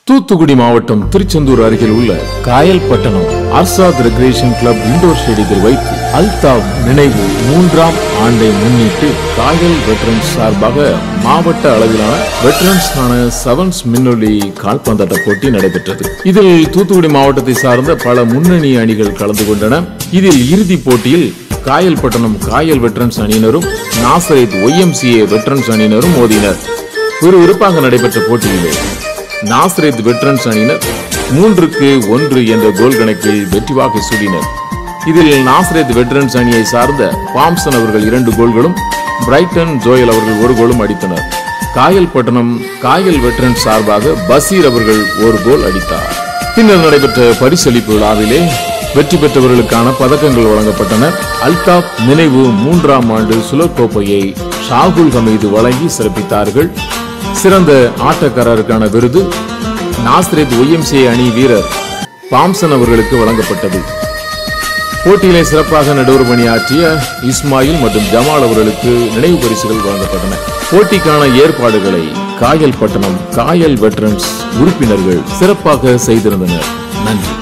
தூத்துக்குடி மாவட்டம் திருச்செந்தூர் அருகில் உள்ள Kayalpattinam Arshad recreation club indoor ஸ்டேடியத்தில் வைத்து அல்தாப் நினைவு மூன்றாம் ஆண்டை முன்னிட்டு காயல் வெட்டரன்ஸ் சார்பாக மாவட்ட அளவிலான வெட்டரன்ஸ்கான செவன்ஸ் மின்னொலி கால்பந்தாட்ட போட்டி நடைபெற்றது இதில் தூத்துக்குடி மாவட்டத்தை சார்ந்த பல முன்னணி அணிகள் கலந்து கொண்டன இதில் இறுதிப் போட்டியில் காயல்பட்டணம் காயல் வெட்டரன்ஸ் அணியினரும் நாசரேத் ஒய்எம்சிஏ வெட்டரன்ஸ் அணியினரும் மோதினர் விறுவிறுப்பாக நடைபெற்ற போட்டியிலே நாசரேத் வெட்டரன்ஸ் அணியினர் மூன்றுக்கு ஒன்று என்ற கோல் கணக்கில் வெற்றி வாகை சூடினர் இதில் நாசரேத் வெட்டரன்ஸ் அணியை சார்ந்த பாம்சன் அவர்கள் இரண்டு கோல்களும் பிரைட்டன் ஜோயல் அவர்கள் ஒரு கோலும் அடித்தனர் காயல்பட்டணம் காயல் வெட்டரன்ஸ் சார்பாக பசீர் அவர்கள் ஒரு கோல் அடித்தார் பின்னர் நடைபெற்ற பரிசளிப்பு விழாவிலே வெற்றி பெற்றவர்களுக்கான பதக்கங்கள் வழங்கப்பட்டன அல்தாப் நினைவு மூன்றாம் ஆண்டு சுலர் கோப்பையை ஷாகுல் ஹமீது வழங்கி சிறப்பித்தார்கள் சிறந்த ஆட்டக்காரருக்கான விருது நாஸ்ரேத் ஒய்எம்சிஏ அணி வீரர் பாம்சன் அவர்களுக்கு வழங்கப்பட்டது போட்டியிலே சிறப்பாக நடுவர் பணியாற்றிய இஸ்மாயில் மற்றும் ஜமால் அவர்களுக்கு நினைவு பரிசுகள் வழங்கப்பட்டன போட்டிக்கான ஏற்பாடுகளை காயல் பட்டணம் காயல் வெட்டரன்ஸ் உறுப்பினர்கள் சிறப்பாக செய்திருந்தனர் நன்றி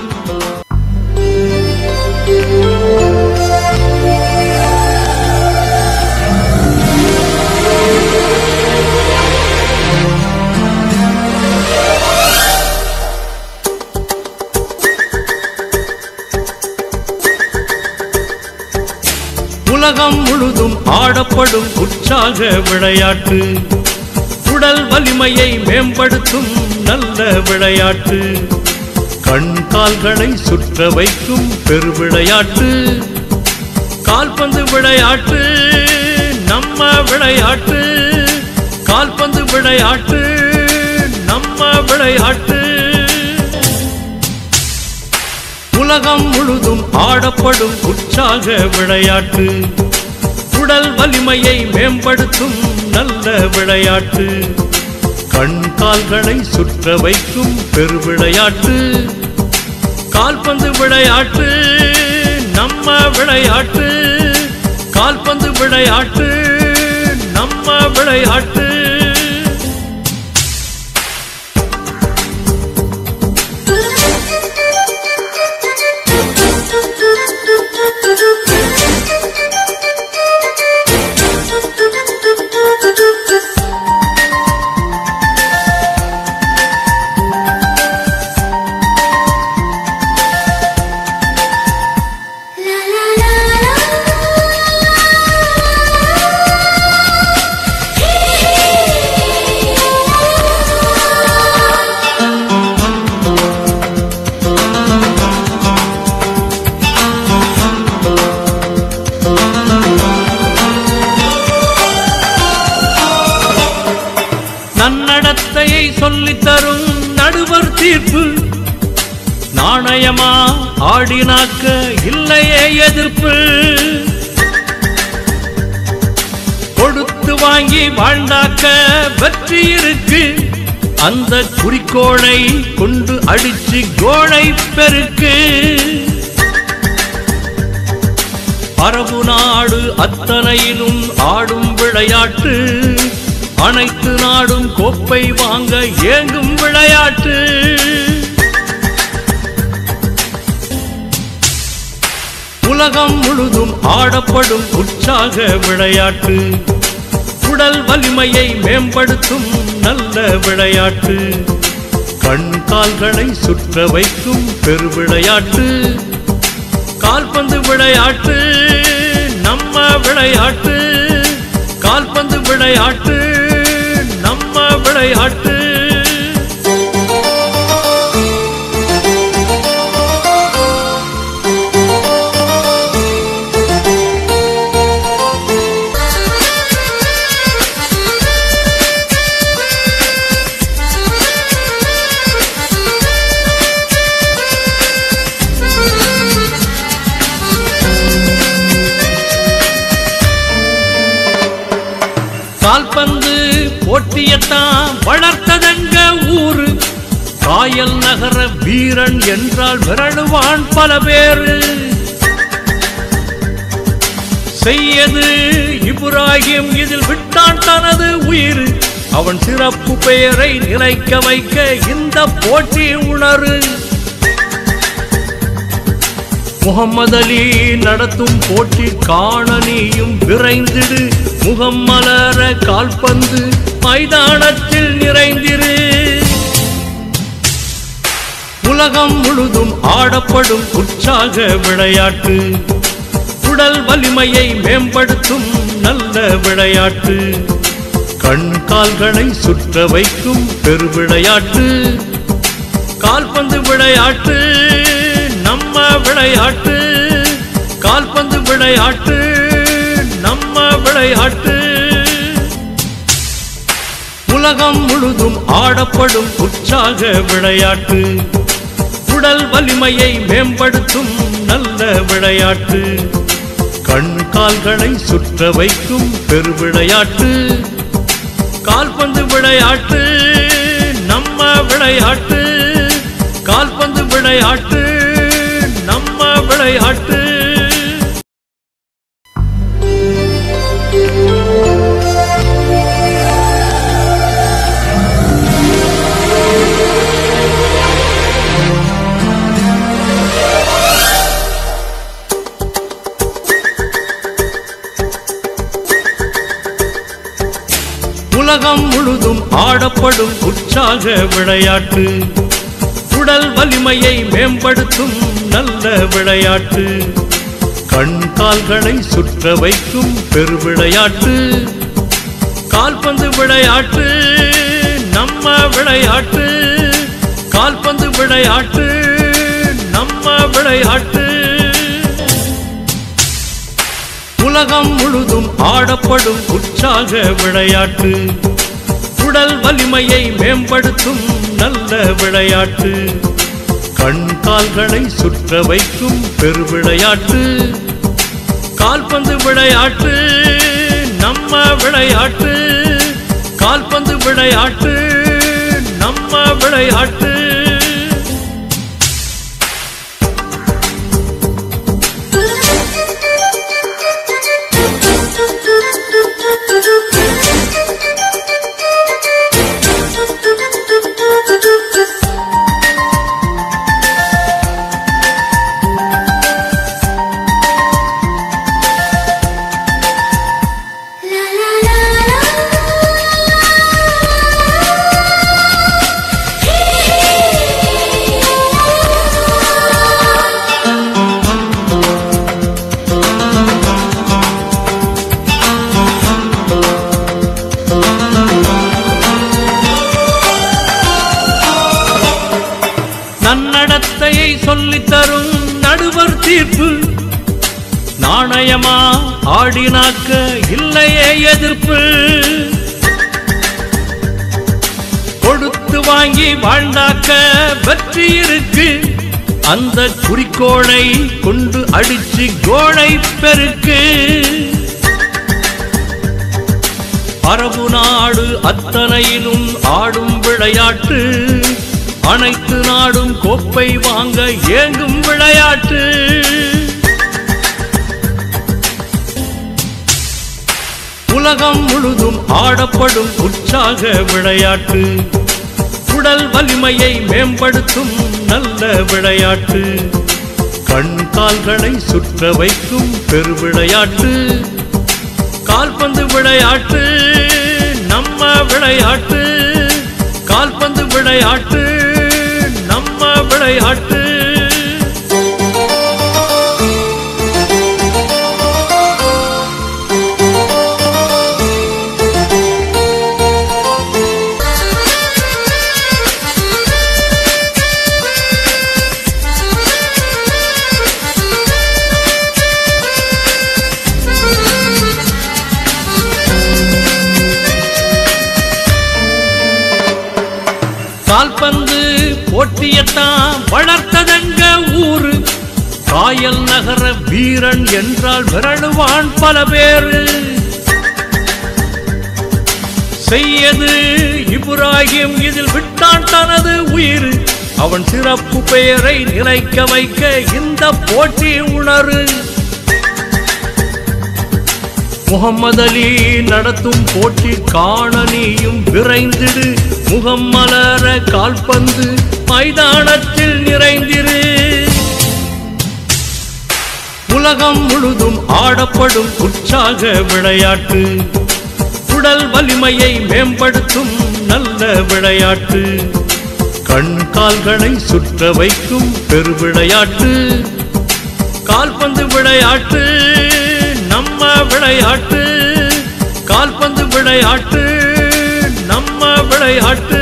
உலகம் முழுதும் ஆடப்படும் உற்சாக விளையாட்டு உடல் வலிமையை மேம்படுத்தும் நல்ல விளையாட்டு கண் கால்களை சுற்ற வைக்கும் பெருவிளையாட்டு கால்பந்து விளையாட்டு நம்ம விளையாட்டு கால்பந்து விளையாட்டு நம்ம விளையாட்டு உலகம் முழுதும் ஆடப்படும் உற்சாக விளையாட்டு உடல் வலிமையை மேம்படுத்தும் நல்ல விளையாட்டு கண் கால்களை சுற்ற வைக்கும் பெருவிளையாட்டு கால்பந்து விளையாட்டு நம்ம விளையாட்டு கால்பந்து விளையாட்டு நம்ம விளையாட்டு La la la la. நன்னடத்தையை சொல்லித் தரும் நடுவர் தீர்ப்பு நாணயமா ஆடினாக்க இல்லையே எதிர்ப்பு கொடுத்து வாங்கி வாழ்ந்தாக்க வெற்றி இருக்கு அந்த குறிக்கோளை கொண்டு அடிச்சு கோளை பெருக்கு அரபு நாடு அத்தனையிலும் ஆடும் விளையாட்டு அனைத்து நாடும் கோப்பை வாங்க ஏங்கும் விளையாட்டு உலகம் முழுதும் ஆடப்படும் உற்சாக விளையாட்டு உடல் வலிமையை மேம்படுத்தும் நல்ல விளையாட்டு கண் கால்களை சுற்ற வைக்கும் பெருவிளையாட்டு கால்பந்து விளையாட்டு நம்ம விளையாட்டு கால்பந்து விளையாட்டு நம்ம விளையாட்டு கால்பந்து போட்டியத்தான் வளர்த்ததங்க ஊரு காயல் நகர வீரன் என்றால் விரணுவான் பல பேரு செய்யது இப்ராஹிம் இதில் விட்டான் தனது உயிர் அவன் சிறப்பு பெயரை நிலைக்க வைக்க இந்த போட்டி உணரு முகம்மது அலி நடத்தும் போட்டி காண நீயும் விரைந்திடு முகம் மலர கால்பந்து மைதானத்தில் நிறைந்திரு உலகம் முழுதும் ஆடப்படும் உற்சாக விளையாட்டு உடல் வலிமையை மேம்படுத்தும் நல்ல விளையாட்டு கண் கால்களை சுற்ற வைக்கும் பெருவிளையாட்டு கால்பந்து விளையாட்டு நம்ம விளையாட்டு கால்பந்து விளையாட்டு நம்ம விளையாட்டு உலகம் முழுதும் ஆடப்படும் உற்சாக விளையாட்டு உடல் வலிமையை மேம்படுத்தும் நல்ல விளையாட்டு கண் கால்களை சுற்ற வைக்கும் பெருவிளையாட்டு கால்பந்து விளையாட்டு நம்ம விளையாட்டு கால்பந்து விளையாட்டு நம்ம விளையாட்டு உலகம் முழுதும் ஆடப்படும் உற்சாக விளையாட்டு உடல் வலிமையை மேம்படுத்தும் நல்ல விளையாட்டு கண் கால்களை சுற்ற வைக்கும் பெருவிளையாட்டு கால்பந்து விளையாட்டு நம்ம விளையாட்டு கால்பந்து விளையாட்டு நம்ம விளையாட்டு உலகம் முழுதும் ஆடப்படும் உற்சாக விளையாட்டு உடல் வலிமையை மேம்படுத்தும் நல்ல விளையாட்டு கண் கால்களை சுற்ற வைக்கும் பெருவிளையாட்டு கால்பந்து விளையாட்டு நம்ம விளையாட்டு கால்பந்து விளையாட்டு நம்ம விளையாட்டு La la la la. நன்னடத்தையை சொல்லித் தரும் நடுவர் தீர்ப்பு நாணயமா ஆடினாக்க இல்லையே எதிர்ப்பு கொடுத்து வாங்கி வாழ்ந்தாக்க வெற்றி இருக்கு அந்த குறிக்கோளை கொண்டு அடிச்சு கோளை பெருக்கு அரபு நாடு அத்தனையிலும் ஆடும் விளையாட்டு அனைத்து நாடும் கோப்பை வாங்க ஏங்கும் விளையாட்டு உலகம் முழுதும் ஆடப்படும் உற்சாக விளையாட்டு உடல் வலிமையை மேம்படுத்தும் நல்ல விளையாட்டு கண் கால்களை சுற்ற வைக்கும் பெருவிளையாட்டு கால்பந்து விளையாட்டு நம்ம விளையாட்டு கால்பந்து விளையாட்டு நம்ம விளையாட்டு கால்பந்து போட்டியத்தான் வளர்த்ததங்க ஊரு காயல் நகர வீரன் என்றால் விரழுவான் பல பேரு செய்யது இப்ராஹிம் இதில் விட்டான் தனது உயிர் அவன் சிறப்பு பெயரை நிலைக்க வைக்க இந்த போட்டி உணரு முகம்மது அலி நடத்தும் போட்டி காண நீயும் விரைந்திடு முகம் மலர கால்பந்து மைதானத்தில் நிறைந்திரு உலகம் முழுதும் ஆடப்படும் உற்சாக விளையாட்டு உடல் வலிமையை மேம்படுத்தும் நல்ல விளையாட்டு கண் கால்களை சுற்ற வைக்கும் பெருவிளையாட்டு கால்பந்து விளையாட்டு நம்ம விளையாட்டு கால்பந்து விளையாட்டு நம்ம விளையாட்டு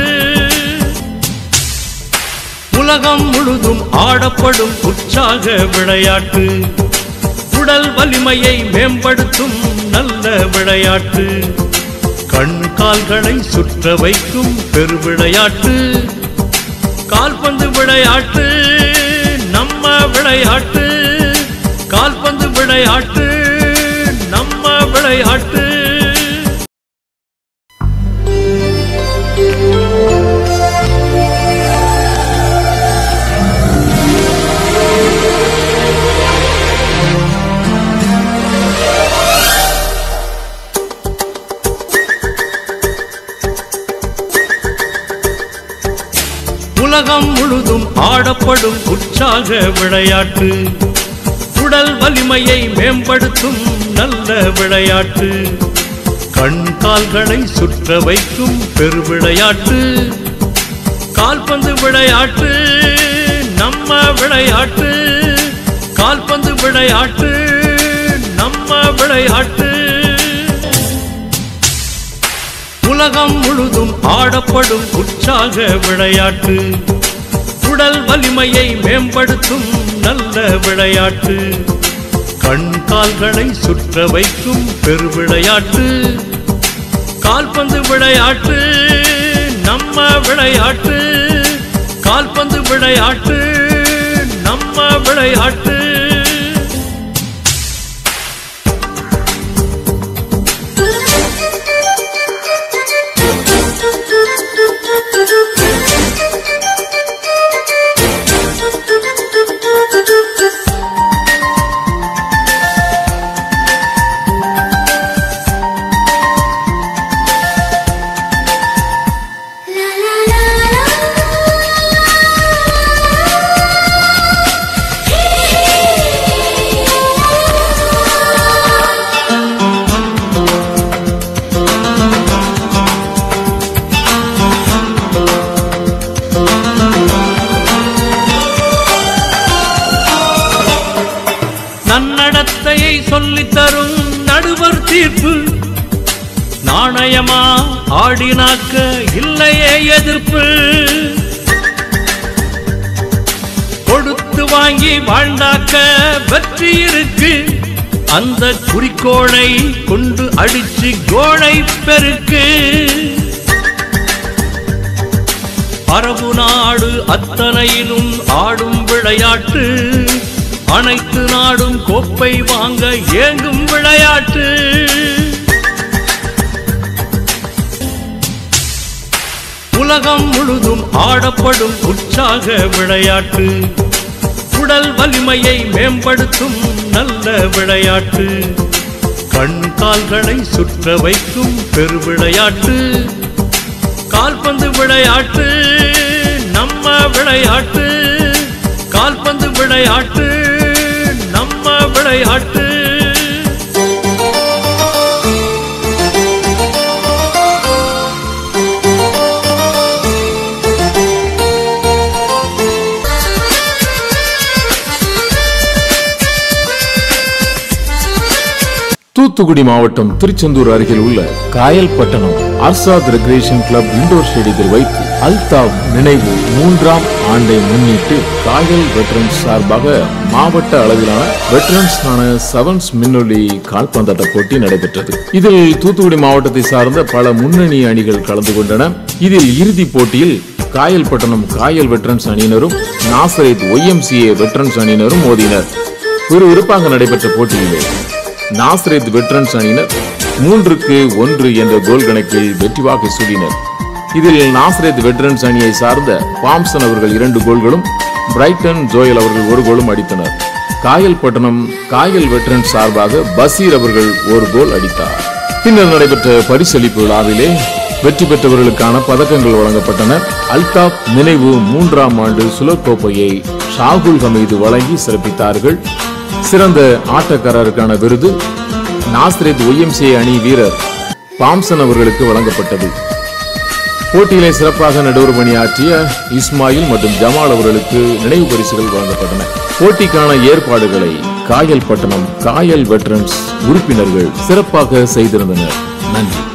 உலகம் முழுதும் ஆடப்படும் உற்சாக விளையாட்டு உடல் வலிமையை மேம்படுத்தும் நல்ல விளையாட்டு கண் கால்களை சுற்ற வைக்கும் பெருவிளையாட்டு கால்பந்து விளையாட்டு நம்ம விளையாட்டு கால்பந்து விளையாட்டு நம்ம விளையாட்டு உலகம் முழுதும் ஆடப்படும் உற்சாக விளையாட்டு உடல் வலிமையை மேம்படுத்தும் நல்ல விளையாட்டு கண் கால்களை சுற்ற வைக்கும் பெருவிளையாட்டு கால்பந்து விளையாட்டு நம்ம விளையாட்டு கால்பந்து விளையாட்டு நம்ம விளையாட்டு உலகம் முழுதும் ஆடப்படும் உற்சாக விளையாட்டு உடல் வலிமையை மேம்படுத்தும் நல்ல விளையாட்டு கண் கால்களை சுற்ற வைக்கும் பெருவிளையாட்டு கால்பந்து விளையாட்டு நம்ம விளையாட்டு கால்பந்து விளையாட்டு நம்ம விளையாட்டு La la la நன்னடத்தையை சொல்லித் தரும் நடுவர் தீர்ப்பு நாணயமா ஆடினாக்க இல்லையே எதிர்ப்பு கொடுத்து வாங்கி வாழ்ந்தாக்க வெற்றி இருக்கு அந்த குறிக்கோளை கொண்டு அடிச்சு கோளை பெருக்கு அரபு நாடு அத்தனையிலும் ஆடும் விளையாட்டு அனைத்து நாடும் கோப்பை வாங்க ஏங்கும் விளையாட்டு உலகம் முழுதும் ஆடப்படும் உற்சாக விளையாட்டு உடல் வலிமையை மேம்படுத்தும் நல்ல விளையாட்டு கண் கால்களை சுற்ற வைக்கும் பெருவிளையாட்டு கால்பந்து விளையாட்டு நம்ம விளையாட்டு கால்பந்து விளையாட்டு நம்ம விளையாட்டு தூத்துக்குடி மாவட்டம் திருச்செந்தூர் அருகில் உள்ள Kayalpattinam Arshad recreation club indoor ஸ்டேடியத்தில் வைத்து அல்தாப் நினைவு மூன்றாம் ஆண்டை முன்னிட்டு காயல் வெட்டரன்ஸ் சார்பாக மாவட்ட அளவிலான வெட்டரன்ஸ்கான செவன்ஸ் மின்னொலி கால்பந்தாட்ட போட்டி நடைபெற்றது இதில் தூத்துக்குடி மாவட்டத்தை சார்ந்த பல முன்னணி அணிகள் கலந்து கொண்டன இதில் இறுதிப் போட்டியில் காயல்பட்டணம் காயல் வெட்டரன்ஸ் அணியினரும் நாசரேத் ஒய்எம்சிஏ வெட்டரன்ஸ் அணியினரும் மோதினர் விறுவிறுப்பாக நடைபெற்ற போட்டியிலே நாசரேத் வெட்டரன்ஸ் அணியினர் மூன்றுக்கு ஒன்று என்ற கோல் கணக்கில் வெற்றி வாகை சூடினர் இதில் நாசரேத் வெட்டரன்ஸ் அணியை சார்ந்த பாம்சன் அவர்கள் இரண்டு கோல்களும் பிரைட்டன் ஜோயல் அவர்கள் ஒரு கோலும் அடித்தனர் காயல்பட்டணம் காயல் வெட்டரன் சார்பாக பசீர் அவர்கள் ஒரு கோல் அடித்தார் பின்னர் நடைபெற்ற பரிசளிப்பு விழாவிலே வெற்றி பெற்றவர்களுக்கான பதக்கங்கள் வழங்கப்பட்டன அல்தாப் நினைவு மூன்றாம் ஆண்டு சுலர் கோப்பையை ஷாகுல் ஹமீது வழங்கி சிறப்பித்தார்கள் சிறந்த ஆட்டக்காரருக்கான விருது நாஸ்ரேத் ஒய்எம்சிஏ அணி வீரர் பாம்சன் அவர்களுக்கு வழங்கப்பட்டது போட்டியிலே சிறப்பாக நடுவர் பணியாற்றிய இஸ்மாயில் மற்றும் ஜமால் அவர்களுக்கு நினைவு பரிசுகள் வழங்கப்பட்டன போட்டிக்கான ஏற்பாடுகளை காயல் பட்டணம் காயல் வெட்டரன்ஸ் உறுப்பினர்கள் சிறப்பாக செய்திருந்தனர் நன்றி